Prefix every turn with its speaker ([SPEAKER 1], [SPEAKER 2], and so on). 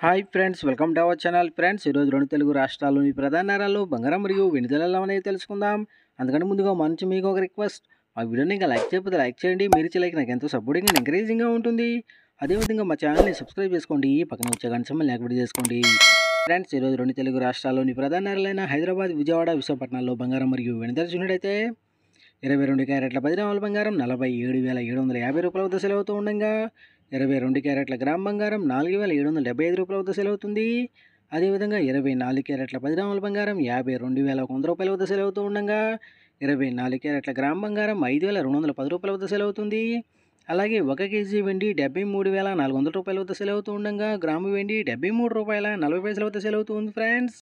[SPEAKER 1] hi friends welcome to our channel friends ఈరోజు రెండు తెలుగు రాష్ట్రాల్లోని ప్రధాన నగరాల్లో బంగారం మరియు వెండి ధరలు అనేది తెలుసుకుందాం అందుకని ముందుగా మంచి మీకు ఒక రిక్వెస్ట్ మా వీడియోని ఇంకా లైక్ చేయకపోతే లైక్ చేయండి మీరు ఇచ్చే లైక్ నాకు ఎంతో సపోర్టింగ్ అండ్ ఎంకరేజింగ్గా ఉంటుంది అదేవిధంగా మా ఛానల్ని సబ్స్క్రైబ్ చేసుకోండి పక్కన వచ్చే గంట సమ్మల్ని యాక్టివేట్ చేసుకోండి ఫ్రెండ్స్ ఈరోజు రెండు తెలుగు రాష్ట్రాల్లోని ప్రధాన నగరాలైన హైదరాబాద్ విజయవాడ విశాఖపట్నాల్లో బంగారం మరియు వెండి ధర చూసినట్టయితే ఇరవై రెండు క్యారెట్ల పది గ్రాముల బంగారం నలభై ఏడు వేల ఏడు వందల యాభై రూపాయల వద్ద సెలవుతూ ఉండగా ఇరవై రెండు క్యారెట్ల గ్రామ్ బంగారం నాలుగు వేల ఏడు వందల డెబ్బై ఐదు రూపాయల వద్ద సెలవుతుంది అదేవిధంగా ఇరవై నాలుగు క్యారెట్ల పది గ్రాముల బంగారం యాభై రెండు వేల ఒక వంద రూపాయల వద్ద సెలవుతూ ఉండగా ఇరవై నాలుగు క్యారెట్ల గ్రామ్ బంగారం ఐదు వేల రెండు వందల పది రూపాయల వద్ద సెలవుతుంది అలాగే ఒక కేజీ వెండి డెబ్బై మూడు వేల నాలుగు వందల రూపాయల వద్ద సెలవుతూ ఉండగా గ్రాము వెండి డెబ్బై మూడు రూపాయల నలభై పైసల వద్ద సెలవుతుంది ఫ్రెండ్స్